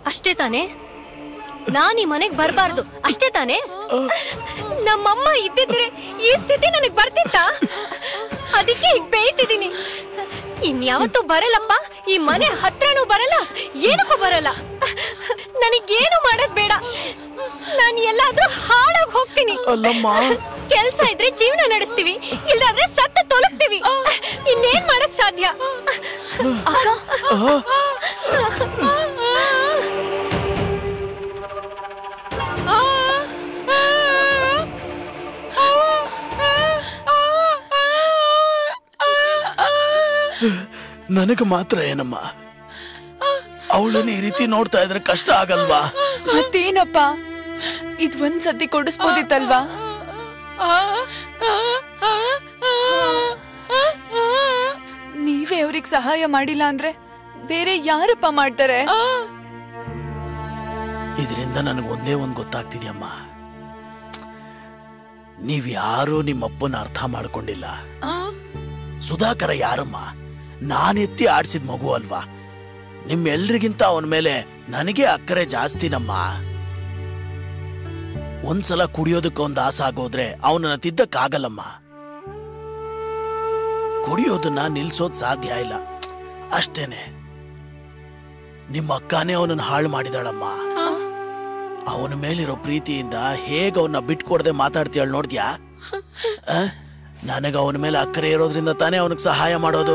ಅಷ್ಟೇ ತಾನೇ ನಾನ್ ಈ ಮನೆಗ್ ಬರ್ಬಾರ್ದು ಅಷ್ಟೇ ತಾನೇ ನಮ್ಮಮ್ಮ ಇದ್ದಿದ್ರೆ ಈ ಸ್ಥಿತಿ ನನಗ್ ಬರ್ತಿತ್ತ ಅದಕ್ಕೆ ಈಗ ಬೇಯ್ತಿದ್ದೀನಿ ಇನ್ಯಾವತ್ತೂ ಬರಲ್ಲಪ್ಪ ಈ ಮನೆ ಹತ್ರನೂ ಬರಲ್ಲ ಏನಕ್ಕೂ ಬರಲ್ಲ ನನಗೇನು ಮಾಡಕ್ ಬೇಡ ನಾನು ಎಲ್ಲಾದ್ರೂ ಹಾಳಾಗ್ ಹೋಗ್ತೀನಿ ಅಲ್ಲಮ್ಮ ಕೆಲ್ಸ ಇದ್ರೆ ಜೀವನ ನಡೆಸ್ತೀವಿ ಇಲ್ಲಾದ್ರೆ ಸತ್ತು ತೊಲಗ್ತೀವಿ ಇನ್ನೇನ್ ಮಾಡಕ್ ಸಾಧ್ಯ ಅಕ್ಕ ನನಗೆ ಮಾತ್ರ ಏನಮ್ಮ ಅವಳನ್ನ ಈ ರೀತಿ ನೋಡ್ತಾ ಇದ್ರೆ ಕಷ್ಟ ಆಗಲ್ವಾ ಮತ್ತೇನಪ್ಪ ಇದ್ ಒಂದ್ ಸತಿ ಕೊಡಿಸ್ಬೋದಿತ್ತಲ್ವಾ ನೀವೇ ಅವ್ರಿಗೆ ಸಹಾಯ ಮಾಡಿಲ್ಲ ಅಂದ್ರೆ ಬೇರೆ ಯಾರಪ್ಪ ಮಾಡ್ತಾರೆ ಇದರಿಂದ ನನಗೆ ಒಂದೇ ಒಂದು ಗೊತ್ತಾಗ್ತಿದ್ಯಮ್ಮ ನೀವ್ ಯಾರೂ ನಿಮ್ಮಪ್ಪನ ಅರ್ಥ ಮಾಡ್ಕೊಂಡಿಲ್ಲ ಸುಧಾಕರ ಯಾರಮ್ಮ ನಾನೆತ್ತಿ ಆಡ್ಸಿದ ಮಗು ಅಲ್ವಾ ನಿಮ್ಮೆಲ್ರಿಗಿಂತ ಅವನ ಮೇಲೆ ನನಗೆ ಅಕ್ಕರೆ ಜಾಸ್ತಿನಮ್ಮ ಒಂದ್ಸಲ ಕುಡಿಯೋದಕ್ಕೆ ಒಂದು ಆಸೆ ಆಗೋದ್ರೆ ಅವನನ್ನ ತಿದ್ದಕ್ಕಾಗಲ್ಲಮ್ಮ ಕುಡಿಯೋದನ್ನ ನಿಲ್ಸೋದ್ ಸಾಧ್ಯ ಇಲ್ಲ ಅಷ್ಟೇನೆ ನಿಮ್ಮ ಅಕ್ಕನೇ ಅವನನ್ನ ಹಾಳು ಮಾಡಿದಾಳಮ್ಮ ಅವನ ಮೇಲಿರೋ ಪ್ರೀತಿಯಿಂದ ಹೇಗ ಅವನ್ನ ಬಿಟ್ಕೊಡದೆ ಮಾತಾಡ್ತೀಯಳ್ ನೋಡ್ದ್ಯಾ ನನಗ ಅವನ ಮೇಲೆ ಅಕ್ಕರೆ ಇರೋದ್ರಿಂದ ತಾನೇ ಅವನಿಗೆ ಸಹಾಯ ಮಾಡೋದು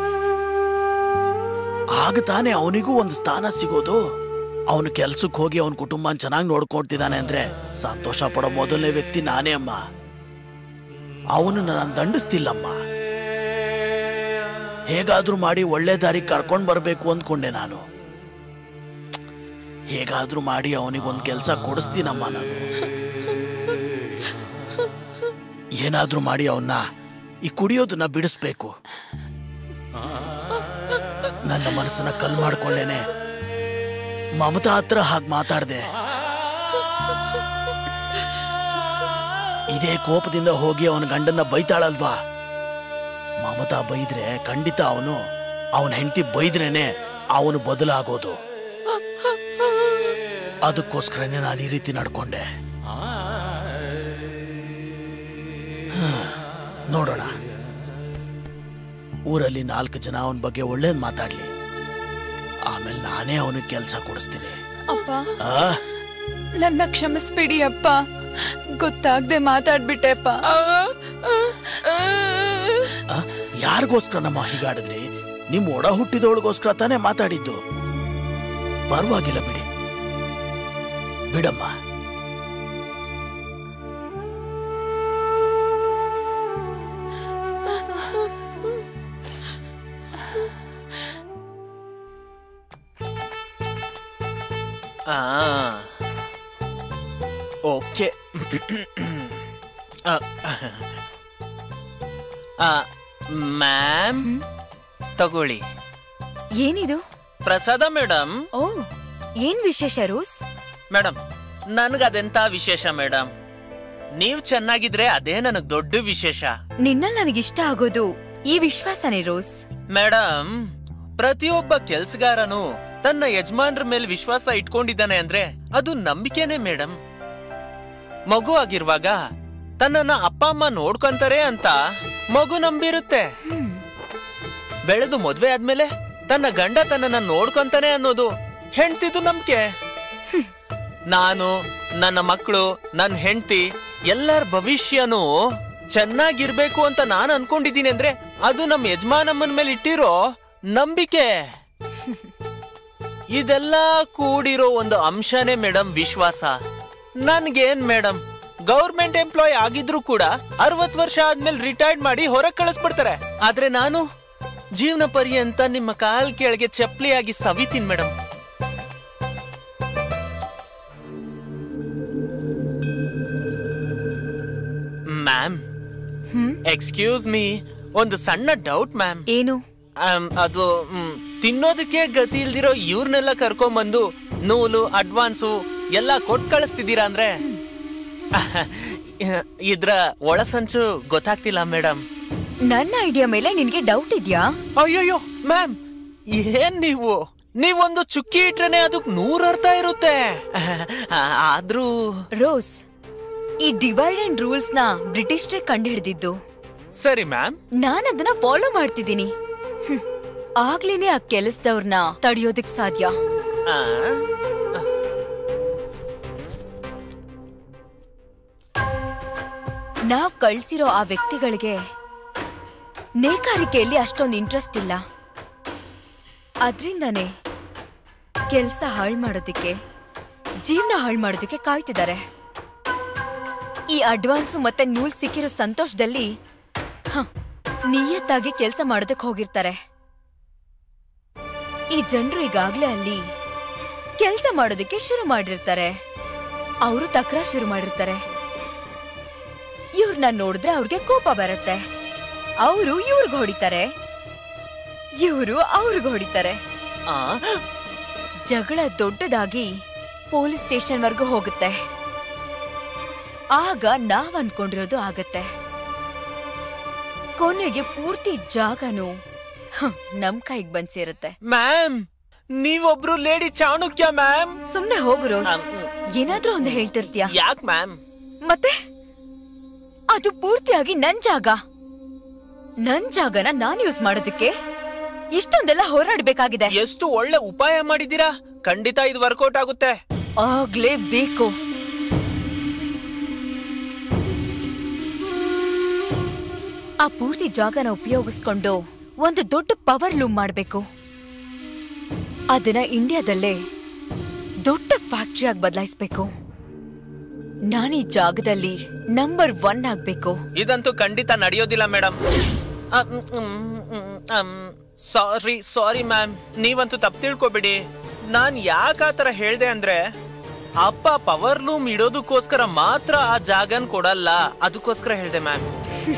ಆಗ ತಾನೇ ಅವನಿಗೂ ಒಂದು ಸ್ಥಾನ ಸಿಗೋದು ಅವನು ಕೆಲ್ಸಕ್ಕೆ ಹೋಗಿ ಅವನ ಕುಟುಂಬನ ಚೆನ್ನಾಗಿ ನೋಡ್ಕೊಳ್ತಿದ್ದಾನೆ ಅಂದ್ರೆ ಸಂತೋಷ ಪಡೋ ಮೊದಲನೇ ವ್ಯಕ್ತಿ ನಾನೇ ಅಮ್ಮ ಅವನನ್ನ ನಾನು ದಂಡಿಸ್ತಿಲ್ಲಮ್ಮ ಹೇಗಾದ್ರೂ ಮಾಡಿ ಒಳ್ಳೆ ದಾರಿ ಕರ್ಕೊಂಡ್ ಬರ್ಬೇಕು ಅಂದ್ಕೊಂಡೆ ನಾನು ಹೇಗಾದ್ರೂ ಮಾಡಿ ಅವನಿಗೊಂದು ಕೆಲಸ ಕೊಡಿಸ್ತೀನಮ್ಮ ನಾನು ಏನಾದ್ರೂ ಮಾಡಿ ಅವನ್ನ ಈ ಕುಡಿಯೋದನ್ನ ಬಿಡಿಸ್ಬೇಕು ನನ್ನ ಮನಸ್ಸನ್ನ ಕಲ್ ಮಾಡ್ಕೊಂಡೇನೆ ಮಮತಾ ಹತ್ರ ಹಾಗೆ ಮಾತಾಡ್ದೆ ಇದೇ ಕೋಪದಿಂದ ಹೋಗಿ ಅವನ ಗಂಡನ್ನ ಬೈತಾಳಲ್ವಾ ಮಮತಾ ಬೈದ್ರೆ ಖಂಡಿತ ಅವನು ಅವನ ಹೆಂಡತಿ ಬೈದ್ರೇನೆ ಅವನು ಬದಲಾಗೋದು ಅದಕ್ಕೋಸ್ಕರನೇ ನಾನು ಈ ರೀತಿ ನಡ್ಕೊಂಡೆ ಹ, ನೋಡೋಣ ಊರಲ್ಲಿ ನಾಲ್ಕು ಜನ ಅವನ ಬಗ್ಗೆ ಒಳ್ಳೇದ್ ಮಾತಾಡ್ಲಿ ಆಮೇಲೆ ನಾನೇ ಅವನಿಗೆ ಕೆಲಸ ಕೊಡಿಸ್ತೀನಿ ಅಪ್ಪ ಆ ನನ್ನ ಕ್ಷಮಿಸ್ಬಿಡಿ ಅಪ್ಪ ಗೊತ್ತಾಗ್ದೆ ಮಾತಾಡ್ಬಿಟ್ಟೆ ಅಪ್ಪ ಆ? ಯಾರಿಗೋಸ್ಕರ ನಮ್ಮ ಹೀಗಾಡಿದ್ರಿ ನಿಮ್ ಒಡ ಹುಟ್ಟಿದವಳಿಗೋಸ್ಕರ ತಾನೇ ಮಾತಾಡಿದ್ದು ಪರವಾಗಿಲ್ಲ ಬಿಡಿ ಬಿಡಮ್ಮ ಆ ಓಕೆ ಮ್ಯಾಮ್ ತಗೊಳ್ಳಿ ಏನಿದು ಪ್ರಸಾದ ಮೇಡಮ್ ಓ ಏನ್ ವಿಶೇಷ ರೋಸ್ ಮೇಡಮ್ ನನ್ಗದೆಂತ ವಿಶೇಷ ಮೇಡಮ್ ನೀವ್ ಚೆನ್ನಾಗಿದ್ರೆ ಅದೇ ನನಗ್ ದೊಡ್ಡ ವಿಶೇಷ ನಿನ್ನಲ್ಲಿ ನನಗಿಷ್ಟ ಆಗೋದು ಈ ವಿಶ್ವಾಸನೇ ರೋಸ್ ಮೇಡಮ್ ಪ್ರತಿಯೊಬ್ಬ ಕೆಲ್ಸಗಾರನು ತನ್ನ ಯಜಮಾನ್ರ ಮೇಲೆ ವಿಶ್ವಾಸ ಇಟ್ಕೊಂಡಿದ್ದಾನೆ ಅಂದ್ರೆ ಅದು ನಂಬಿಕೆನೆ ಮೇಡಮ್ ಮಗು ಆಗಿರುವಾಗ ತನ್ನನ್ನ ಅಪ್ಪ ಅಮ್ಮ ನೋಡ್ಕೊಂತಾರೆ ಅಂತ ಮಗು ನಂಬಿರುತ್ತೆ ಬೆಳೆದು ಮದ್ವೆ ಆದ್ಮೇಲೆ ತನ್ನ ಗಂಡ ತನ್ನನ್ನ ನೋಡ್ಕೊಂತಾನೆ ಅನ್ನೋದು ಹೆಂಡ್ತಿದ್ದು ನಂಬಿಕೆ ನಾನು ನನ್ನ ಮಕ್ಕಳು ನನ್ನ ಹೆಂಡತಿ ಎಲ್ಲರ ಭವಿಷ್ಯನೂ ಚೆನ್ನಾಗಿರ್ಬೇಕು ಅಂತ ನಾನು ಅನ್ಕೊಂಡಿದ್ದೀನಿ ಅಂದ್ರೆ ಅದು ನಮ್ಮ ಯಜಮಾನಮ್ಮನ ಮೇಲೆ ಇಟ್ಟಿರೋ ನಂಬಿಕೆ ಇದೆಲ್ಲ ಕೂಡಿರೋ ಒಂದು ಅಂಶನೇ ಮೇಡಮ್ ವಿಶ್ವಾಸ ನನ್ಗೇನ್ ಮೇಡಮ್ ಗೌರ್ಮೆಂಟ್ ಎಂಪ್ಲಾಯ್ ಆಗಿದ್ರು ಕೂಡ ಅರವತ್ ವರ್ಷ ಆದ್ಮೇಲೆ ರಿಟೈರ್ಡ್ ಮಾಡಿ ಹೊರಗ್ ಕಳಿಸ್ಬಿಡ್ತಾರೆ ಆದ್ರೆ ನಾನು ಜೀವನ ಪರ್ಯಂತ ನಿಮ್ಮ ಕಾಲ್ ಕೆಳಗೆ ಚಪ್ಲಿಯಾಗಿ ಸವಿತೀನಿ ಮೇಡಮ್ ಮ್ಯಾಮ್ ಎಕ್ಸ್ಕ್ಯೂಸ್ ಮೀ ಒಂದು ಸಣ್ಣ ಡೌಟ್ ಮ್ಯಾಮ್ ಏನು ಅದು ಮ್, ತಿನ್ನೋದಕ್ಕೆ ಗತಿ ಇಲ್ದಿರೋ ಇವ್ರನ್ನೆಲ್ಲ ಕರ್ಕೊಂಬಂದು ನೂಲು ಅಡ್ವಾನ್ಸು ಎಲ್ಲ ಕೊಟ್ ಕಳಿಸ್ತಿದ್ದೀರಾ ಅಂದ್ರೆ ಇದ್ರ ಒಳಸಂಚು ಗೊತ್ತಾಗ್ತಿಲ್ಲ ಮೇಡಮ್ ನನ್ನ ಐಡಿಯಾ ಮೇಲೆ ನಿನ್ಗೆ ಡೌಟ್ ಇದ್ಯಾ ಅಯ್ಯೋಯ್ಯೋ ಮ್ಯಾಮ್ ಏನ್ ನೀವು ನೀವೊಂದು ಚುಕ್ಕಿ ಇಟ್ರೇನೆ ಅದಕ್ ನೂರ್ ಅರ್ಥ ಇರುತ್ತೆ ಆದ್ರೂ ರೋಸ್ ಈ ಡಿವೈಡ್ ಅಂಡ್ ರೂಲ್ಸ್ ನ ಬ್ರಿಟಿಷ್ರೇ ಕಂಡುಹಿಡಿದಿದ್ದು ಸರಿ ಮ್ಯಾಮ್ ನಾನ್ ಅದನ್ನ ಫಾಲೋ ಮಾಡ್ತಿದ್ದೀನಿ ಹ್ಮ್. ಆಗ್ಲೇನೆ ಆ ಕೆಲಸದವ್ರನ್ನ ತಡೆಯೋದಕ್ ಸಾಧ್ಯ ಆ, ನಾವ್ ಕಳ್ಸಿರೋ ಆ ವ್ಯಕ್ತಿಗಳಿಗೆ ನೇಕಾರಿಕೆಯಲ್ಲಿ ಅಷ್ಟೊಂದು ಇಂಟ್ರೆಸ್ಟ್ ಇಲ್ಲ ಅದ್ರಿಂದಾನೇ ಕೆಲ್ಸ ಹಾಳು ಮಾಡೋದಕ್ಕೆ ಜೀವನ ಹಾಳು ಮಾಡೋದಕ್ಕೆ ಕಾಯ್ತಿದ್ದಾರೆ ಈ ಅಡ್ವಾನ್ಸು ಮತ್ತೆ ನೂಲ್ ಸಿಕ್ಕಿರೋ ಸಂತೋಷದಲ್ಲಿ ಹ, ನಿಯತ್ತಾಗಿ ಕೆಲ್ಸ ಮಾಡೋದಕ್ಕೆ ಹೋಗಿರ್ತಾರೆ ಈ ಜನರು ಈಗಾಗ್ಲೇ ಅಲ್ಲಿ ಕೆಲ್ಸ ಮಾಡೋದಕ್ಕೆ ಶುರು ಮಾಡಿರ್ತಾರೆ ಅವರು ತಕರಾರ್ ಶುರು ಮಾಡಿರ್ತಾರೆ ಇವ್ರನ್ನ ನೋಡಿದ್ರೆ ಅವ್ರಿಗೆ ಕೋಪ ಬರುತ್ತೆ ಅವರು ಇವ್ರಿಗೆ ಹೊಡಿತಾರೆ ಇವರು ಅವ್ರಿಗೆ ಹೊಡಿತಾರೆ ಆ, ಜಗಳ ದೊಡ್ಡದಾಗಿ ಪೊಲೀಸ್ ಸ್ಟೇಷನ್ ವರ್ಗೂ ಹೋಗುತ್ತೆ ಆಗ ನಾವ್ ಅನ್ಕೊಂಡಿರೋದು ಆಗತ್ತೆ ಕೊನೆಗೆ ಪೂರ್ತಿ ಜಾಗನು ಹ, ನಮ್ ಕೈಗ್ ಬಂದ್ ಸೇರುತ್ತೆ ಮ್ಯಾಮ್ ನೀವೊಬ್ರು ಲೇಡಿ ಚಾಣಕ್ಯ ಮ್ಯಾಮ್ ಸುಮ್ನೆ ಹೋಗು ರೋಸ್ ಏನಾದ್ರೂ ಒಂದು ಹೇಳ್ತಿರ್ತೀಯ ಯಾಕ್ ಮ್ಯಾಮ್ ಮತ್ತೆ ಅದು ಪೂರ್ತಿಯಾಗಿ ನನ್ ಜಾಗ ನನ್ ಜಾಗನ ನಾನ್ ಯೂಸ್ ಮಾಡೋದಕ್ಕೆ ಇಷ್ಟೊಂದೆಲ್ಲ ಹೋರಾಡ್ಬೇಕಾಗಿದೆ ಎಷ್ಟು ಒಳ್ಳೆ ಉಪಾಯ ಮಾಡಿದೀರಾ ಖಂಡಿತ ಇದು ವರ್ಕೌಟ್ ಆಗುತ್ತೆ ಆಗ್ಲೇಬೇಕು ಆ ಪೂರ್ತಿ ಜಾಗನ ಉಪಯೋಗಿಸ್ಕೊಂಡು ಒಂದು ದೊಡ್ಡ ಪವರ್ ಲೂಮ್ ಮಾಡ್ಬೇಕು ಅದನ್ನ ಇಂಡಿಯಾದಲ್ಲೇ ದೊಡ್ಡ ಫ್ಯಾಕ್ಟ್ರಿಯಾಗಿ ಬದಲಾಯಿಸ್ಬೇಕು ನಾನೀ ಜಾಗದಲ್ಲಿ ನಂಬರ್ ಒನ್ ಆಗ್ಬೇಕು ಇದಂತೂ ಖಂಡಿತ ನಡೆಯೋದಿಲ್ಲ ಮೇಡಮ್ ಸಾರಿ ಸಾರಿ ಮ್ಯಾಮ್ ನೀವಂತೂ ತಪ್ಪು ತಿಳ್ಕೊಬಿಡಿ ನಾನ್ ಯಾಕೆ ಆ ಥರ ಹೇಳ್ದೆ ಅಂದ್ರೆ ಅಪ್ಪ ಪವರ್ ಲೂಮ್ ಇಡೋದಕ್ಕೋಸ್ಕರ ಮಾತ್ರ ಆ ಜಾಗನ್ ಕೊಡಲ್ಲ ಅದಕ್ಕೋಸ್ಕರ ಹೇಳ್ದೆ ಮ್ಯಾಮ್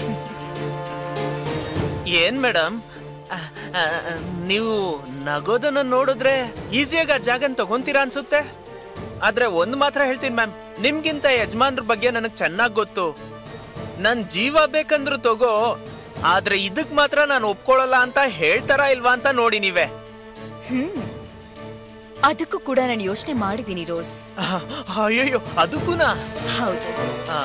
ಏನ್ ಮೇಡಮ್ ನೀವು ನಗೋದನ್ನ ನೋಡಿದ್ರೆ ಈಸಿಯಾಗಿ ಆ ಜಾಗನ್ ತಗೊಂತೀರಾ ಅನ್ಸುತ್ತೆ ಆದ್ರೆ ಒಂದ್ ಮಾತ್ರ ಹೇಳ್ತೀನಿ ಮ್ಯಾಮ್ ನಿಮ್ಗಿಂತ ಯಜಮಾನ್ರ ಬಗ್ಗೆ ನನಗ್ ಚೆನ್ನಾಗ್ ಗೊತ್ತು ನನ್ ಜೀವ ಬೇಕಂದ್ರು ತಗೋ ಆದ್ರೆ ಇದಕ್ ಮಾತ್ರ ನಾನು ಒಪ್ಕೊಳ್ಳಲ್ಲ ಅಂತ ಹೇಳ್ತಾರಾ ಇಲ್ವಾ ಅಂತ ನೋಡಿ ನೀವೇ ಹ್ಮ್ ಅದಕ್ಕೂ ಕೂಡ ನಾನು ಯೋಚನೆ ಮಾಡಿದ್ದೀನಿ ರೋಸ್ ಆಹ್, ಅಯ್ಯಯ್ಯೋ ಅದಕ್ಕೂನಾ ಹೌದು ಆ.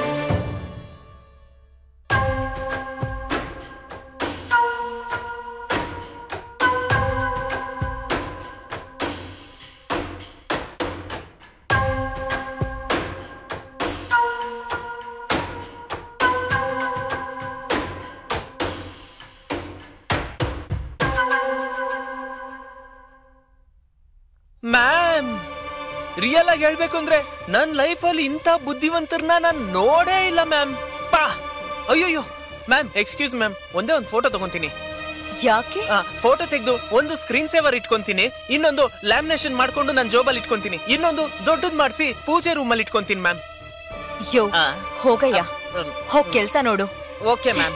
ಮ್ಯಾಮ್ ರಿಯಲ್ ಆಗಿ ಹೇಳ್ಬೇಕು ಅಂದ್ರೆ ನನ್ ಲೈಫ್ ಅಲ್ಲಿ ಇಂಥ ಬುದ್ಧಿವಂತರನ್ನ ನಾನ್ ನೋಡೇ ಇಲ್ಲ ಮ್ಯಾಮ್ ಪಾ ಅಯ್ಯೋಯ್ಯೋ ಮ್ಯಾಮ್ ಎಕ್ಸ್ಕ್ಯೂಸ್ ಮ್ಯಾಮ್ ಒಂದೇ ಒಂದು ಫೋಟೋ ತಗೊಂತೀನಿ ಯಾಕೆ ಫೋಟೋ ತೆಗೆದು ಒಂದು ಸ್ಕ್ರೀನ್ ಸೇವರ್ ಇಟ್ಕೊಂತೀನಿ ಇನ್ನೊಂದು ಲ್ಯಾಮಿನೇಷನ್ ಮಾಡ್ಕೊಂಡು ನನ್ನ ಜೋಬಲ್ಲಿ ಇಟ್ಕೊಂತೀನಿ ಇನ್ನೊಂದು ದೊಡ್ಡದ್ ಮಾಡಿಸಿ ಪೂಜೆ ರೂಮಲ್ಲಿ ಇಟ್ಕೊಂತೀನಿ ಮ್ಯಾಮ್ ಯೋ ಆ. ಹೋಗಯ್ಯ ಹೋಗ್ ಕೆಲ್ಸ ನೋಡು ಓಕೆ ಮ್ಯಾಮ್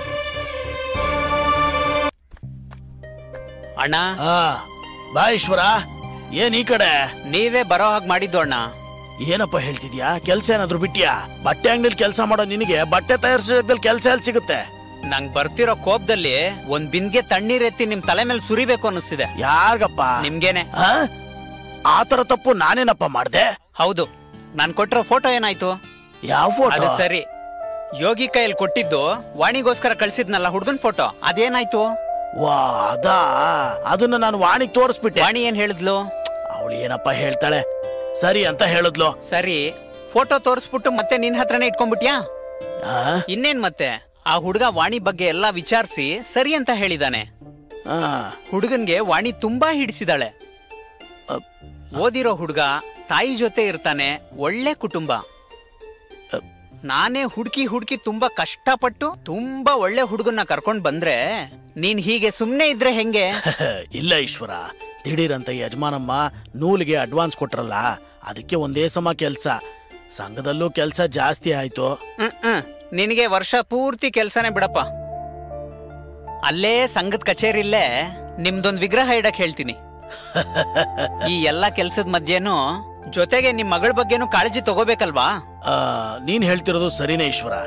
ಅಣ್ಣ ಆ ಬಾ ಈಶ್ವರ ಏನ್ ಈ ಕಡೆ ನೀವೇ ಬರೋ ಹಾಗೆ ಮಾಡಿದ್ದು ಅಣ್ಣ ಏನಪ್ಪ ಹೇಳ್ತಿದ್ಯಾ ಕೆಲ್ಸ ಏನಾದ್ರು ಬಿಟ್ಯಾ ಬಟ್ಟೆ ಅಂಗಡಿಲಿ ಕೆಲಸ ಮಾಡೋ ನಿನಗೆ ಬಟ್ಟೆ ತಯಾರಿಸೋದ್ರಲ್ಲಿ ಕೆಲಸ ಎಲ್ಲಿ ಸಿಗುತ್ತೆ ನಂಗ್ ಬರ್ತಿರೋ ಕೋಪದಲ್ಲಿ ಒಂದ್ ಬಿಂದ್ಗೆ ತಣ್ಣೀರ್ ಎತ್ತಿ ನಿಮ್ ತಲೆ ಮೇಲೆ ಸುರಿಬೇಕು ಅನ್ನಿಸ್ತಿದೆ ಯಾರ್ಗಪ್ಪ ನಿಮ್ಗೇನೆ ಆ? ಆ ತರ ತಪ್ಪು ನಾನೇನಪ್ಪ ಮಾಡ್ದೆ ಹೌದು ನಾನ್ ಕೊಟ್ಟಿರೋ ಫೋಟೋ ಏನಾಯ್ತು ಯಾವ ಅದು ಫೋಟೋ ಸರಿ ಯೋಗಿ ಕೈಯಲ್ಲಿ ಕೊಟ್ಟಿದ್ದು ವಾಣಿಗೋಸ್ಕರ ಕಳ್ಸಿದ್ನಲ್ಲ ಹುಡ್ಗನ್ ಫೋಟೋ ಅದೇನಾಯ್ತು ವಾ ಅದಾ ಅದನ್ನ ನಾನು ವಾಣಿಗ್ ತೋರಿಸ್ಬಿಟ್ಟೆ ವಾಣಿ ಏನ್ ಹೇಳಿದ್ಲು ಅವಳು ಏನಪ್ಪ ಹೇಳ್ತಾಳೆ ಸರಿ ಅಂತ ಹೇಳಿದ್ಲು ಸರಿ ಫೋಟೋ ತೋರಿಸ್ಬಿಟ್ಟು ಮತ್ತೆ ನಿನ್ ಹತ್ರನೇ ಇಟ್ಕೊಂಡ್ಬಿಟ್ಯಾ ಆ? ಇನ್ನೇನ್ ಮತ್ತೆ ಆ ಹುಡ್ಗ ವಾಣಿ ಬಗ್ಗೆ ಎಲ್ಲಾ ವಿಚಾರಿಸಿ ಸರಿ ಅಂತ ಹೇಳಿದಾನೆ ಆ. ಹುಡುಗನ್ಗೆ ವಾಣಿ ತುಂಬಾ ಹಿಡಿಸಿದಾಳೆ ಅಪ್. ಓದಿರೋ ಹುಡುಗ ತಾಯಿ ಜೊತೆ ಇರ್ತಾನೆ ಒಳ್ಳೆ ಕುಟುಂಬ ಅಪ್. ನಾನೇ ಹುಡುಕಿ ಹುಡುಕಿ ತುಂಬಾ ಕಷ್ಟಪಟ್ಟು ತುಂಬಾ ಒಳ್ಳೆ ಹುಡುಗನ್ನ ಕರ್ಕೊಂಡ್ ಬಂದ್ರೆ ನೀನ್ ಹೀಗೆ ಸುಮ್ನೆ ಇದ್ರೆ ಹೆಂಗೆ ಇಲ್ಲ ಈಶ್ವರ ದಿಢೀರಂತ ಯಜಮಾನಮ್ಮ ನೂಲಿಗೆ ಅಡ್ವಾನ್ಸ್ ಕೊಟ್ರಲ್ಲ ಅದಕ್ಕೆ ಒಂದೇ ಸಮ ಕೆಲ್ಸ ಸಂಘದಲ್ಲೂ ಕೆಲ್ಸ ಜಾಸ್ತಿ ಆಯ್ತು ಹ್ಮ್, ಹ್ಮ್. ನಿನಗೆ ವರ್ಷ ಪೂರ್ತಿ ಕೆಲ್ಸನೇ ಬಿಡಪ್ಪ ಅಲ್ಲೇ ಸಂಘದ ಕಚೇರಿಲ್ಲೇ ನಿಮ್ದೊಂದ್ ವಿಗ್ರಹ ಇಡಕ್ ಹೇಳ್ತೀನಿ ಈ ಎಲ್ಲಾ ಕೆಲ್ಸದ ಮಧ್ಯೆನೂ ಜೊತೆಗೆ ನಿಮ್ ಮಗಳ ಬಗ್ಗೆನೂ ಕಾಳಜಿ ತಗೋಬೇಕಲ್ವಾ ಆ, ನೀನ್ ಹೇಳ್ತಿರೋದು ಸರಿನೇ ಈಶ್ವರ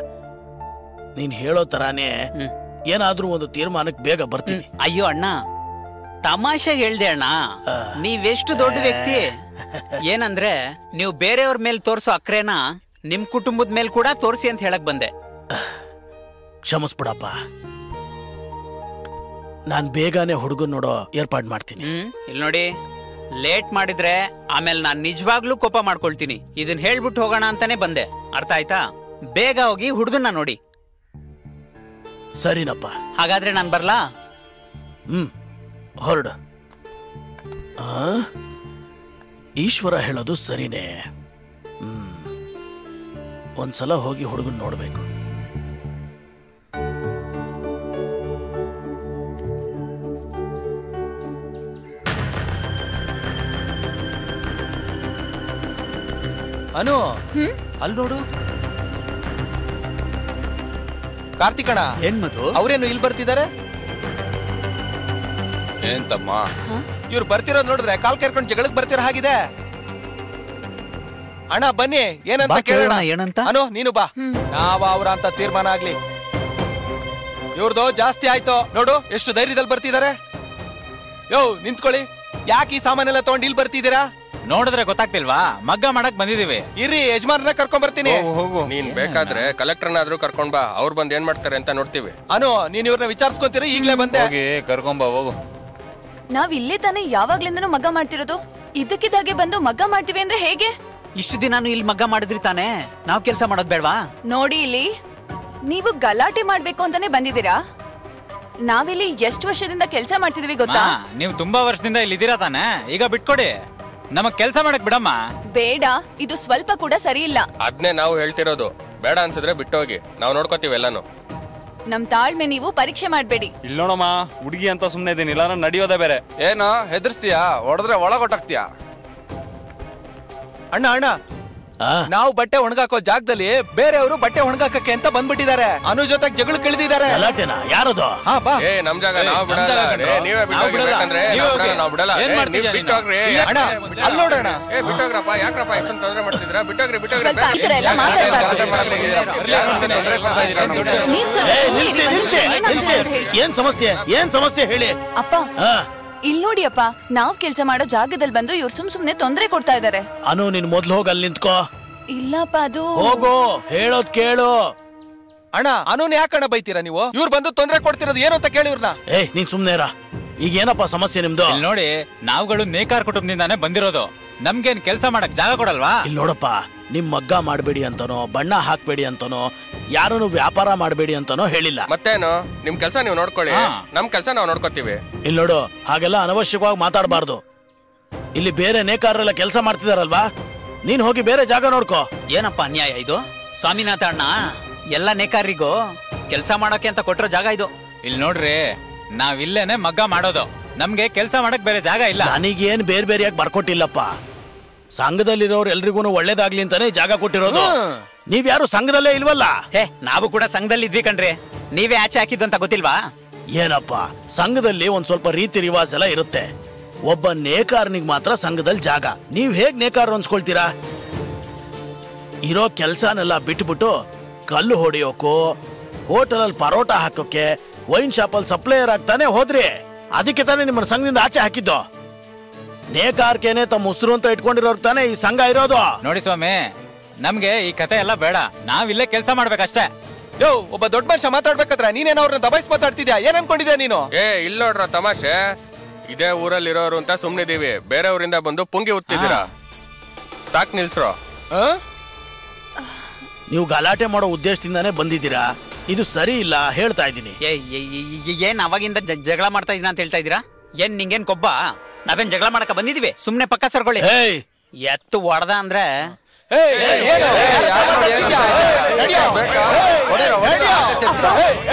ನೀನ್ ಹೇಳೋ ತರಾನೇ ಹ್ಮ್. ಏನಾದ್ರೂ ಒಂದು ತೀರ್ಮಾನಕ್ಕೆ ಬೇಗ ಬರ್ತೀನಿ ಅಯ್ಯೋ ಅಣ್ಣ ತಮಾಷೆ ಹೇಳ್ದೆ ಅಣ್ಣ ನೀವೆಷ್ಟು ದೊಡ್ಡ ವ್ಯಕ್ತಿ ಏನಂದ್ರೆ ನೀವು ಬೇರೆಯವ್ರ ಮೇಲೆ ತೋರ್ಸೋ ಅಕ್ರೇನ ನಿಮ್ ಕುಟುಂಬದ ಮೇಲೆ ಕೂಡ ತೋರಿಸಿ ಅಂತ ಹೇಳಕ್ ಬಂದೆ ಕ್ಷಮಿಸ್ಬಿಡಪ್ಪ ನಾನ್ ಬೇಗನೆ ಹುಡುಗನ್ ನೋಡೋ ಏರ್ಪಾಡ್ ಮಾಡ್ತೀನಿ ಹ್ಮ್ ಇಲ್ಲಿ ನೋಡಿ ಲೇಟ್ ಮಾಡಿದ್ರೆ ಆಮೇಲೆ ನಾನ್ ನಿಜವಾಗ್ಲೂ ಕೋಪ ಮಾಡ್ಕೊಳ್ತೀನಿ ಇದನ್ ಹೇಳ್ಬಿಟ್ಟು ಹೋಗೋಣ ಅಂತಾನೆ ಬಂದೆ ಅರ್ಥ ಆಯ್ತಾ ಬೇಗ ಹೋಗಿ ಹುಡುಗನ್ನ ನೋಡಿ ಸರಿನಪ್ಪ ಹಾಗಾದ್ರೆ ನಾನ್ ಬರ್ಲಾ ಹ್ಮ್ ಹೊರಡು ಆ? ಈಶ್ವರ ಹೇಳೋದು ಸರಿನೇ ಹ್ಮ್ ಒಂದ್ಸಲ ಹೋಗಿ ಹುಡುಗನ್ ನೋಡ್ಬೇಕು ಅನು ಅಲ್ಲಿ ನೋಡು ಕಾರ್ತಿಕಣ ಏನ್ ಮಧು ಅವ್ರೇನು ಇಲ್ಲಿ ಬರ್ತಿದ್ದಾರೆ ಏನ್ ತಮ್ಮ ಇವ್ರು ಬರ್ತಿರೋದ್ ನೋಡಿದ್ರೆ ಕಾಲ್ ಕೇರ್ಕೊಂಡು ಜಗಳಕ್ ಬರ್ತಿರೋ ಹಾಗಿದೆ ಅಣ್ಣ ಬನ್ನಿ ಏನಂತ ಬಾ ಕೇಳೋಣ ಕೇಳೋಣ, ಏನಂತ? ಅನು ನೀನು ಬಾ ನಾವ ಅವ್ರ ಅಂತ ತೀರ್ಮಾನ ಆಗ್ಲಿ ಇವ್ರದ್ದು ಜಾಸ್ತಿ ಆಯ್ತು ನೋಡು ಎಷ್ಟು ಧೈರ್ಯದಲ್ಲಿ ಬರ್ತಿದ್ದಾರೆ ಯೋ ನಿಂತ್ಕೊಳ್ಳಿ ಯಾಕೆ ಈ ಸಾಮಾನೆಲ್ಲ ತಗೊಂಡು ಇಲ್ಲಿ ಬರ್ತಿದ್ದೀರಾ ನೋಡಿದ್ರೆ ಗೊತ್ತಾಗ್ತಿಲ್ವಾ ಮಗ್ಗ ಮಾಡಕ್ ಬಂದಿದೀವಿ ಇರ್ರಿ ಯಜಮಾನ್ರನ್ನ ಕರ್ಕೊಂಡ್ ಬರ್ತೀನಿ ಹೋಗು ನೀನ್ ಬೇಕಾದ್ರೆ ಕಲೆಕ್ಟರ್ನಾದ್ರೂ ಕರ್ಕೊಂಡ್ ಬಾ ಅವ್ರು ಬಂದ್ ಏನ್ ಮಾಡ್ತಾರೆ ಅಂತ ನೋಡ್ತೀವಿ ಅನು ನೀನ್ ಇವ್ರನ್ನ ವಿಚಾರಿಸ್ಕೊಂತೀರಿ ಈಗ್ಲೇ ಬಂದೆ ಹೋಗಿ ಕರ್ಕೊಂಬ ಹೋಗು ನಾವ್ ಇಲ್ಲೇ ತಾನೇ ಯಾವಾಗ್ಲಿಂದನೂ ಮಗ್ಗ ಮಾಡ್ತಿರೋದು ಇದ್ದಕ್ಕಿದ್ದಾಗೆ ಬಂದು ಮಗ್ಗ ಮಾಡ್ತೀವಿ ಅಂದ್ರೆ ಹೇಗೆ ಇಷ್ಟು ದಿನಾನು ಇಲ್ಲಿ ಮಗ್ಗ ಮಾಡಿದ್ರಿ ತಾನೇ ನಾವ್ ಕೆಲಸ ಮಾಡೋದ್ ಬೇಡ್ವಾ ನೋಡಿ ಇಲ್ಲಿ ನೀವು ಗಲಾಟೆ ಮಾಡ್ಬೇಕು ಅಂತಾನೆ ಬಂದಿದ್ದೀರಾ ನಾವಿಲ್ಲಿ ಎಷ್ಟು ವರ್ಷದಿಂದ ಕೆಲಸ ಮಾಡ್ತಿದೀವಿ ಗೊತ್ತಾ ನೀವು ತುಂಬಾ ವರ್ಷದಿಂದ ಇಲ್ಲಿ ಇದೀರಾ ತಾನೆ ಈಗ ಬಿಟ್ಕೊಡಿ ನಮಗ್ ಕೆಲ್ಸ ಮಾಡಕ್ ಬಿಡಮ್ಮ ಬೇಡ ಇದು ಸ್ವಲ್ಪ ಕೂಡ ಸರಿ ಇಲ್ಲ ಅದ್ನೇ ನಾವು ಹೇಳ್ತಿರೋದು ಬೇಡ ಅನ್ಸಿದ್ರೆ ಬಿಟ್ಟೋಗಿ ನಾವು ನೋಡ್ಕೋತೀವಿ ಎಲ್ಲಾನು ನಮ್ ತಾಳ್ಮೆ ನೀವು ಪರೀಕ್ಷೆ ಮಾಡ್ಬೇಡಿ ಇಲ್ಲೋಣಮ್ಮ ಹುಡುಗಿ ಅಂತ ಸುಮ್ಮನೆ ಇದೀನಿ ಇಲ್ಲ ನಡೆಯೋದೇ ಬೇರೆ ಏನೋ ಹೆದರ್ಸ್ತೀಯಾ ಹೊಡೆದ್ರೆ ಒಳಗೊಟ್ಟಾಗ್ತೀಯಾ ಅಣ್ಣ ಅಣ್ಣ ಆ ನಾವು ಬಟ್ಟೆ ಒಣಗಾಕೋ ಜಾಗದಲ್ಲಿ ಬೇರೆಯವರು ಬಟ್ಟೆ ಒಣಗಾಕಕ್ಕೆ ಅಂತ ಬಂದ್ಬಿಟ್ಟಿದ್ದಾರೆ ಅನು ಜೊತೆಗೆ ಜಗಳ ಕೇಳಿದಿದ್ದಾರೆ ಗಲಾಟೆನಾ ಯಾರದು ಹಾ ಬಾ ಏ ನಮ್ ಜಾಗ ನಾವು ನಮ್ ಬಿಡಲ್ಲ ಜಾಗ ಏ, ಕಣ್ರೋ. ನೀವೇ ನಾವು ಬಿಟ್ಟೋಗಿ ಬಿಡಲ್ಲ. ಬೇಕಂದ್ರೆ ನೀವೇ ನಾವು ಹೋಗಿ. ಬಿಡಲ್ಲ, ನಾವು ಬಿಡಲ್ಲ ಏನ್ ಏ, ಮಾಡ್ತಿದ್ಯಾ ನೀವ್ ನೀನು? ಬಿಟ್ಟೋಗ್ರಿ ಅಣ್ಣ ಅಲ್ಲಿ ನೋಡೋಣ ಏ ಬಿಟ್ಟೋಗ್ರಪ್ಪ ಯಾಕ್ರಪ್ಪ ಎಷ್ಟೊಂದು ತೊಂದ್ರೆ ಮಾಡ್ತಿದ್ರ ಬಿಟ್ಟೋಗ್ರಿ ಬಿಟ್ಟೋಗ್ರಿ ಸ್ವಲ್ಪ ಈ ತರ ಎಲ್ಲ ಮಾತಾಡ್ಬಾರ್ದು. ನೀವ್ ಸ್ವಲ್ಪ ಏ, ಸುಮ್ನೆ ನಿಲ್ಸಿ, ಇರಿ, ಒಂದ್ ನಿಲ್ಸಿ, ನಿಮಿಷ ಏನಾಗ್ತಿದೆ ನಿಲ್ಸಿ. ಅಂತ ಹೇಳಿ. ಏನ್ ಸಮಸ್ಯೆ ಏನ್ ಸಮಸ್ಯೆ ಹೇಳಿ ಅಪ್ಪ ಆ, ಇಲ್ ನೋಡಿ ಅಪ್ಪ ನಾವ್ ಕೆಲ್ಸ ಮಾಡೋ ಜಾಗದಲ್ಲಿ ಬಂದು ಇವ್ರು ಸುಮ್ ಸುಮ್ನೆ ತೊಂದ್ರೆ ಕೊಡ್ತಾ ಇದಾರೆ ಅನು ನೀನ್ ಮೊದ್ಲು ಹೋಗಿ ಅಲ್ಲಿ ನಿಂತ್ಕೋ ಇಲ್ಲಪ್ಪ ಅದು ಹೋಗು ಹೇಳೋದ್ ಕೇಳು ಅಣ್ಣ ಅನುನ್ ಯಾಕಣ್ಣ ಬೈತೀರಾ ನೀವು ಇವ್ರು ಬಂದು ತೊಂದ್ರೆ ಕೊಡ್ತಿರೋದು ಏನು ಅಂತ ಕೇಳಿ ಇವ್ರನ್ನ ಏಯ್ ನೀನ್ ಸುಮ್ನೆ ಇರ ಈಗ ಏನಪ್ಪ ಸಮಸ್ಯೆ ನಿಮ್ದು ಇಲ್ಲಿ ನೋಡಿ ನಾವುಗಳು ನೇಕಾರ್ ಕುಟುಂಬದಿಂದಾನೇ ಬಂದಿರೋದು ನಮ್ಗೇನ್ ಕೆಲ್ಸ ಮಾಡಕ್ ಜಾಗ ಕೊಡಲ್ವಾ ಇಲ್ಲಿ ನೋಡಪ್ಪ ನಿಮ್ ಮಗ್ಗ ಮಾಡಬೇಡಿ ಅಂತನೋ ಬಣ್ಣ ಹಾಕ್ಬೇಡಿ ಅಂತನೋ ಯಾರನ್ನು ವ್ಯಾಪಾರ ಮಾಡಬೇಡಿ ಅಂತನೋ ಹೇಳಿಲ್ಲ ಮತ್ತೇನು ನಿಮ್ ಕೆಲ್ಸ ನೀವು ನೋಡ್ಕೊಳ್ಳಿ ಹಾ. ನಮ್ ಕೆಲ್ಸ ನಾವು ನೋಡ್ಕೋತೀವಿ ಇಲ್ಲಿ ನೋಡು ಹಾಗೆಲ್ಲ ಅನವಶ್ಯಕವಾಗಿ ಮಾತಾಡಬಾರ್ದು ಇಲ್ಲಿ ಬೇರೆ ನೇಕಾರರೆಲ್ಲ ಕೆಲಸ ಮಾಡ್ತಿದಾರಲ್ವಾ ನೀನ್ ಹೋಗಿ ಬೇರೆ ಜಾಗ ನೋಡ್ಕೋ ಏನಪ್ಪ ಅನ್ಯಾಯ ಇದು ಸ್ವಾಮಿನಾಥ ಅಣ್ಣ ಎಲ್ಲ ನೇಕಾರರಿಗೂ ಕೆಲಸ ಮಾಡೋಕೆ ಅಂತ ಕೊಟ್ಟಿರೋ ಜಾಗ ಇದು ಇಲ್ಲಿ ನೋಡ್ರಿ ನಾವ್ ಇಲ್ಲೇನೆ ಮಗ್ಗ ಮಾಡೋದು ನಮ್ಗೆ ಕೆಲ್ಸ ಮಾಡಕ್ ಬೇರೆ ಜಾಗ ಇಲ್ಲ ನನಗೇನ್ ಬೇರೆ ಬೇರೆಯಾಗಿ ಬರ್ಕೊಟ್ಟಿಲ್ಲಪ್ಪ ಸಂಘದಲ್ಲಿರೋರು ಎಲ್ರಿಗೂ ಒಳ್ಳೇದಾಗ್ಲಿ ಅಂತಾನೆ ಜಾಗ ಕೊಟ್ಟಿರೋದು ನೀವ್ಯಾರು ಸಂಘದಲ್ಲೇ ಇಲ್ವಲ್ಲ ಹೇ ನಾವು ಕೂಡ ಸಂಘದಲ್ಲಿ ಇದ್ವಿ ಕಣ್ರಿ ನೀವೇ ಆಚೆ ಹಾಕಿದ್ದು ಅಂತ ಗೊತ್ತಿಲ್ವಾ ಏನಪ್ಪ ಸಂಘದಲ್ಲಿ ಒಂದ್ ಸ್ವಲ್ಪ ರೀತಿ ರಿವಾಜ್ ಎಲ್ಲ ಇರುತ್ತೆ ಒಬ್ಬ ನೇಕಾರನಿಗೆ ಮಾತ್ರ ಸಂಘದಲ್ಲಿ ಜಾಗ ನೀವ್ ಹೇಗ್ ನೇಕಾರ ಅನ್ಸ್ಕೊಳ್ತೀರಾ ಇರೋ ಕೆಲ್ಸನೆಲ್ಲ ಬಿಟ್ಬಿಟ್ಟು ಕಲ್ಲು ಹೊಡೆಯೋಕು ಹೋಟೆಲಲ್ಲಿ ಪರೋಟ ಹಾಕೋಕೆ ವೈನ್ ಶಾಪಲ್ಲಿ ಸಪ್ಲೈಯರ್ ಆಗ್ತಾನೆ ಹೋದ್ರಿ ಅದಕ್ಕೆ ತಾನೇ ನಿಮ್ಮನ್ನ ಸಂಘದಿಂದ ಆಚೆ ಹಾಕಿದ್ದು ನೇಕಾರ್ಕೆನೆ ತಮ್ಮ ಉಸಿರು ಅಂತ ಇಟ್ಕೊಂಡಿರೋರು ತಾನೇ ಈ ಸಂಘ ಇರೋದು ನೋಡಿ ಸ್ವಾಮಿ ನಮ್ಗೆ ಈ ಕತೆ ಎಲ್ಲ ಬೇಡ ನಾವ್ ಇಲ್ಲೇ ಕೆಲ್ಸ ಮಾಡ್ಬೇಕಷ್ಟೇ ಯೋ ಒಬ್ಬ ದೊಡ್ಡ ಮನುಷ್ಯ ಮಾತಾಡ್ಬೇಕಾದ್ರೆ ನೀನೇನೋ ಅವ್ರನ್ನ ದಬಾಯಿಸಿ ಮಾತಾಡ್ತಿದ್ಯಾ ಏನ್ ಅನ್ಕೊಂಡಿದ್ಯಾ ನೀನು ಏ ಇಲ್ಲಿ ನೋಡ್ರ ತಮಾಷೆ ಇದೇ ಊರಲ್ಲಿರೋರು ಅಂತ ಸುಮ್ನಿದೀವಿ ಬೇರೆ ಊರಿಂದ ಬಂದು ಪುಂಗಿ ಉತ್ತಿದ್ದೀರಾ ಸಾಕ್ ನಿಲ್ಸ್ರೋ ಆ? ನೀವು ಗಲಾಟೆ ಮಾಡೋ ಉದ್ದೇಶದಿಂದಾನೇ ಬಂದಿದ್ದೀರಾ ಇದು ಸರಿ ಇಲ್ಲ ಹೇಳ್ತಾ ಇದ್ದೀನಿ ಏ ಏ- ಏ- ಏ- ಏನ್ ಅವಾಗಿಂದ ಜ- ಜಗಳ ಮಾಡ್ತಾ ಇದೀನ ಅಂತ ಹೇಳ್ತಾ ಇದೀರಾ ಏನ್ ನಿಂಗೇನ್ ಕೊಬ್ಬ ನಾವೇನ್ ಜಗಳ ಮಾಡಕ ಬಂದಿದೀವಿ ಸುಮ್ನೆ ಪಕ್ಕ ಸರ್ಕೊಳ್ಳಿ ಏಯ್ ಎತ್ತು ಹೊಡೆದ ಅಂದ್ರೆ ಏಯ್, ಏಯ್, ಏನು? ಯಾರ ಹತ್ರ ಮಾತಾಡ್ತಿದ್ಯಾ? ಏಯ್, ನಡ್ಯೋ. ಏಯ್, ನಡ್ಯೋ.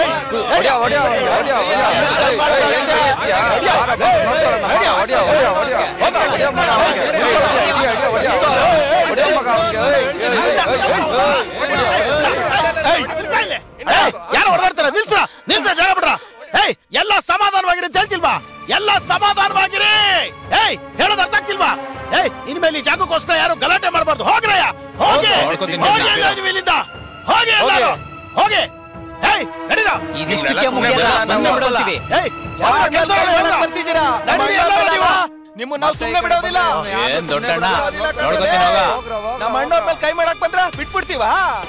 ಯಾರು ಹೊಡೆದಾಡ್ತಾರ ನಿಲ್ಸ ನಿಲ್ಸ ಜಾಗ ಬಿಡ್ರ ಏಯ್ ಎಲ್ಲ ಸಮಾಧಾನವಾಗಿರಿ ಅಂತ ಹೇಳ್ತಿಲ್ವಾ ಎಲ್ಲ ಸಮಾಧಾನವಾಗಿರಿ ಏಯ್ ಹೇಳೋದು ಅರ್ಥ ಆಗ್ತಿಲ್ವಾ ಏಯ್ ಇನ್ಮೇಲೆ ಈ ಜಾಗಕ್ಕೋಸ್ಕರ ಯಾರು ಗಲಾಟೆ ಮಾಡಬಾರ್ದು ಹೋಗ್ರಯ್ಯ ಹೋಗಿ ನೋಡ್ಕೊತೀನಿ. ಹೋಗಿ ಎಲ್ಲ ನೀವು ಇಲ್ಲಿಂದ ಹೋಗಿ ಎಲ್ಲಾರು ಹೋಗಿ ಏಯ್ ನಡೀರಾ ಇದಿಷ್ಟಕ್ಕೆ ಸುಮ್ನೆ ಮುಗಿಯಲ್ಲ ಬಿಡಲ್ಲ ಸುಮ್ನೆ ನಾವು. ಬಿಡೋಲ್ತೀವಿ. ಏಯ್ ಯಾವ ಕೆಲ್ಸ ಮಾಡಲ್ಲ? ಬರ್ತಿದ್ದೀರಾ ನಡೀರಿ ಎಲ್ಲ ನೀವು. ನಿಮ್ಮನ್ನ ನಾವು ಸುಮ್ಮನೆ ಬಿಡೋದಿಲ್ಲ ಏನ್ ದೊಡ್ಡಣ್ಣ ಬಿಡೋದಿಲ್ಲ ಕಣ್ರೀ. ನೋಡ್ಕೊತೀನಿ ಹೋಗ ನಮ್ಮ ಅಣ್ಣವ್ರ ಮೇಲೆ ಕೈ ಮಾಡಕ್ ಬಂದ್ರ ಬಿಟ್ಬಿಡ್ತೀವಾ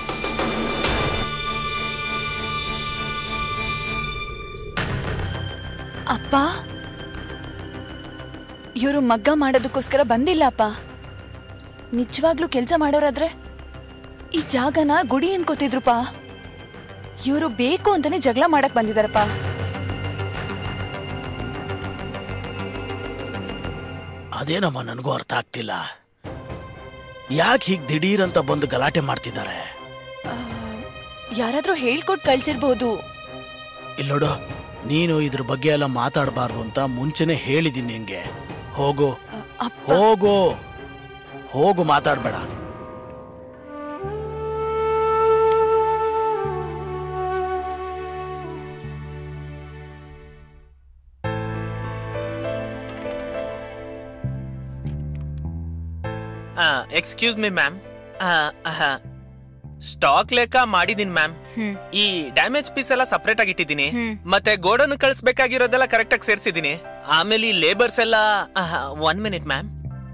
ಅಪ್ಪ ಇವರು ಮಗ್ಗ ಮಾಡೋದಕ್ಕೋಸ್ಕರ ಬಂದಿಲ್ಲ ಅಪ್ಪ ನಿಜವಾಗ್ಲೂ ಕೆಲಸ ಮಾಡೋರಾದ್ರೆ ಈ ಜಾಗನ ಗುಡಿ ಅನ್ಕೋತಿದ್ರುಪ್ಪ ಇವರು ಬೇಕು ಅಂತಾನೆ ಜಗಳ ಮಾಡಕ್ ಬಂದಿದಾರಪ್ಪ ಅದೇನಮ್ಮ ನನಗೂ ಅರ್ಥ ಆಗ್ತಿಲ್ಲ ಯಾಕೆ ಹೀಗ್ ದಿಢೀರ್ ಅಂತ ಬಂದು ಗಲಾಟೆ ಮಾಡ್ತಿದ್ದಾರೆ ಯಾರಾದ್ರೂ ಹೇಳ್ಕೊಟ್ ಕಳ್ಸಿರ್ಬೋದು ಇಲ್ಲೋಡು ನೀನು ಇದ್ರ ಬಗ್ಗೆ ಎಲ್ಲ ಮಾತಾಡಬಾರ್ದು ಅಂತ ಮುಂಚೆನೆ ಹೇಳಿದ್ದೀನಿ ನಿನ್ಗೆ ಹೋಗು ಅ, ಅಪ್ಪ ಹೋಗು ಹೋಗು ಮಾತಾಡ್ಬೇಡ ಎಕ್ಸ್ಕ್ಯೂಸ್ ಮಿ ಮ್ಯಾಮ್ ಸ್ಟಾಕ್ ಲೆಕ್ಕ ಮಾಡಿದೀನಿ ಮ್ಯಾಮ್ ಹ್ಮ್. ಈ ಡ್ಯಾಮೇಜ್ ಪೀಸ್ ಎಲ್ಲ ಸಪರೇಟ್ ಆಗಿ ಇಟ್ಟಿದ್ದೀನಿ ಹ್ಮ್. ಮತ್ತೆ ಗೋಡನ್ ಕಳಿಸ್ಬೇಕಾಗಿರೋದೆಲ್ಲ ಕರೆಕ್ಟ್ ಆಗಿ ಸೇರಿಸಿದೀನಿ ಆಮೇಲೆ ಈ ಲೇಬರ್ಸ್ ಎಲ್ಲ ಒನ್ ಮಿನಿಟ್ ಮ್ಯಾಮ್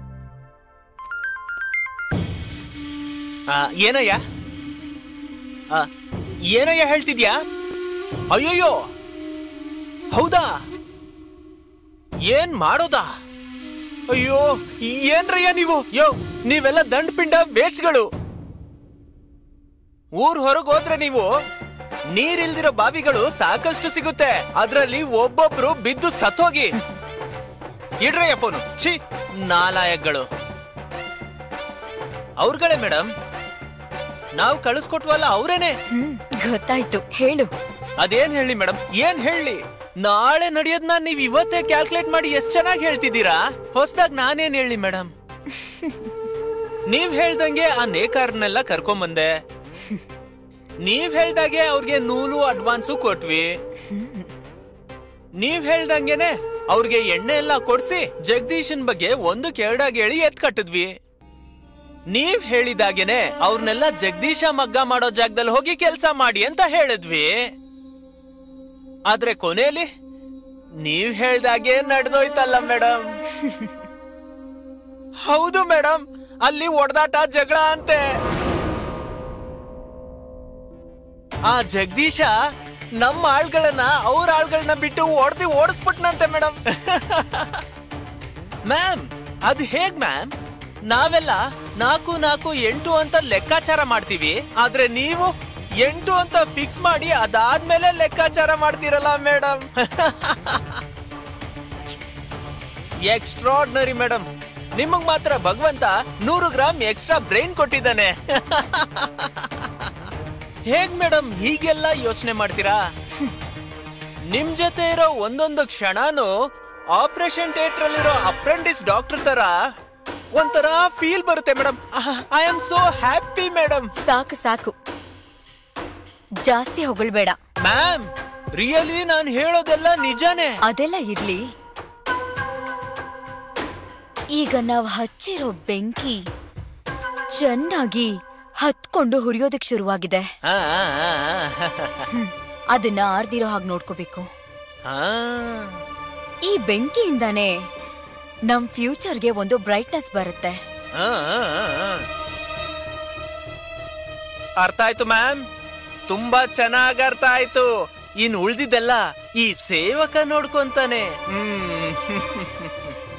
ಏನಯ್ಯ ಆ, ಏನಯ್ಯ ಹೇಳ್ತಿದ್ಯಾ ಅಯ್ಯಯ್ಯೋ ಹೌದಾ ಏನ್ ಮಾಡೋದಾ ಅಯ್ಯೋ ಏನ್ರಯ್ಯ ನೀವು ಯೋ ನೀವೆಲ್ಲ ದಂಡ ಪಿಂಡ ವೇಸ್ಟ್ಗಳು ಊರ್ ಹೊರಗ್ ಹೋದ್ರೆ ನೀವು ನೀರಿಲ್ದಿರೋ ಬಾವಿಗಳು ಸಾಕಷ್ಟು ಸಿಗುತ್ತೆ ಅದ್ರಲ್ಲಿ ಒಬ್ಬೊಬ್ರು ಬಿದ್ದು ಸತ್ತೋಗಿ ಇಡ್ರಯ್ಯ ಫೋನು ಛೀ ನಾಲಾಯಕ್ಗಳು ಅವ್ರಗಳೇ ಮೇಡಮ್ ನಾವು ಕಳಿಸ್ಕೊಟ್ವಲ್ಲ ಅವ್ರೇನೆ ಹ್ಮ್ ಗೊತ್ತಾಯ್ತು ಹೇಳು ಅದೇನ್ ಹೇಳಿ ಮೇಡಮ್ ಏನ್ ಹೇಳಿ ನಾಳೆ ನಡೆಯೋದ್ನ ನೀವ್ ಇವತ್ತೇ ಕ್ಯಾಲ್ಕುಲೇಟ್ ಮಾಡಿ ಎಷ್ಟ್ ಚೆನ್ನಾಗಿ ಹೇಳ್ತಿದ್ದೀರಾ ಹೊಸದಾಗ್ ನಾನೇನ್ ಹೇಳಿ ಮೇಡಮ್ ನೀವ್ ಹೇಳ್ದಂಗೆ ಆ ನೇಕಾರನ್ನೆಲ್ಲ ಕರ್ಕೊಂಬಂದೆ ನೀವ್ ಹೇಳ್ದಾಗೆ ಅವ್ರಿಗೆ ನೂಲು ಅಡ್ವಾನ್ಸು ಕೊಟ್ವಿ ನೀವ್ ಹೇಳ್ದಂಗೆನೆ ಅವ್ರಿಗೆ ಎಣ್ಣೆ ಎಲ್ಲ ಕೊಡ್ಸಿ ಜಗದೀಶನ್ ಬಗ್ಗೆ ಒಂದು ಕೆರಡಾಗಿ ಹೇಳಿ ಎತ್ ಕಟ್ಟಿದ್ವಿ ನೀವ್ ಹೇಳಿದಾಗೇನೆ ಅವ್ರನ್ನೆಲ್ಲ ಜಗದೀಶ ಮಗ್ಗ ಮಾಡೋ ಜಾಗದಲ್ಲಿ ಹೋಗಿ ಕೆಲ್ಸ ಮಾಡಿ ಅಂತ ಹೇಳಿದ್ವಿ ಆದ್ರೆ ಕೊನೆಯಲ್ಲಿ ನೀವ್ ಹೇಳ್ದಾಗೆ ನಡೆದೋಯ್ತಲ್ಲ ಮೇಡಮ್ ಹೌದು ಮೇಡಮ್ ಅಲ್ಲಿ ಒಡೆದಾಟ ಜಗಳ ಅಂತೆ ಆ ಜಗದೀಶ ನಮ್ಮ ಆಳ್ಗಳನ್ನ ಅವ್ರ ಆಳ್ಗಳನ್ನ ಬಿಟ್ಟು ಹೊಡೆದಿ ಓಡಿಸ್ಬಿಟ್ನಂತೆ ಮೇಡಮ್ ಮ್ಯಾಮ್ ಅದು ಹೇಗ್ ಮ್ಯಾಮ್ ನಾವೆಲ್ಲ ನಾಲ್ಕು ನಾಲ್ಕು ಎಂಟು ಅಂತ ಲೆಕ್ಕಾಚಾರ ಮಾಡ್ತೀವಿ ಆದ್ರೆ ನೀವು ಎಂಟು ಅಂತ ಫಿಕ್ಸ್ ಮಾಡಿ ಅದಾದ್ಮೇಲೆ ಲೆಕ್ಕಾಚಾರ ಮಾಡ್ತೀರಲ್ಲ ಮೇಡಮ್ ಎಕ್ಸ್ಟ್ರಾರ್ಡಿನರಿ ಮೇಡಮ್ ನಿಮಗ್ ಮಾತ್ರ ಭಗವಂತ ನೂರು ಗ್ರಾಮ್ ಎಕ್ಸ್ಟ್ರಾ ಬ್ರೈನ್ ಕೊಟ್ಟಿದ್ದಾನೆ ಹೇಗ್ ಮೇಡಮ್ ಹೀಗೆಲ್ಲ ಯೋಚನೆ ಮಾಡ್ತೀರಾ ನಿಮ್ ಜೊತೆ ಇರೋ ಒಂದೊಂದು ಕ್ಷಣನೂ ಆಪರೇಷನ್ ಥಿಯೇಟರ್ ಅಲ್ಲಿರೋ ಅಪ್ರೆಂಟಿಸ್ ಡಾಕ್ಟರ್ ತರ ಒಂಥರ ಫೀಲ್ ಬರುತ್ತೆ madam I am so happy madam ಸಾಕು ಸಾಕು ಜಾಸ್ತಿ ಹೊಗಳ್ಬೇಡ ಮ್ಯಾಮ್ ರಿಯಲಿ ನಾನು ಹೇಳೋದೆಲ್ಲ ನಿಜಾನೇ ಅದೆಲ್ಲ ಇರ್ಲಿ ಈಗ ನಾವ್ ಹಚ್ಚಿರೋ ಬೆಂಕಿ ಚೆನ್ನಾಗಿ ಹತ್ಕೊಂಡು ಹುರಿಯೋದಕ್ ಶುರುವಾಗಿದೆ ಆ, ಆ, ಆ, ಆ. ಹ್ಮ್. ಅದನ್ನ ಆರ್ದಿರೋ ಹಾಗೆ ನೋಡ್ಕೋಬೇಕು ಆ. ಈ ಬೆಂಕಿಯಿಂದಾನೇ ನಮ್ ಫ್ಯೂಚರ್ಗೆ ಒಂದು ಬ್ರೈಟ್ನೆಸ್ ಬರುತ್ತೆ ಆ, ಆ, ಆ, ಆ. ಅರ್ಥ ಆಯ್ತು ಮ್ಯಾಮ್ ತುಂಬಾ ಚೆನ್ನಾಗ್ ಅರ್ಥ ಆಯ್ತು ಇನ್ ಉಳ್ದಿದ್ದೆಲ್ಲ ಈ ಸೇವಕ ನೋಡ್ಕೊಂತಾನೆ ಹ್ಮ್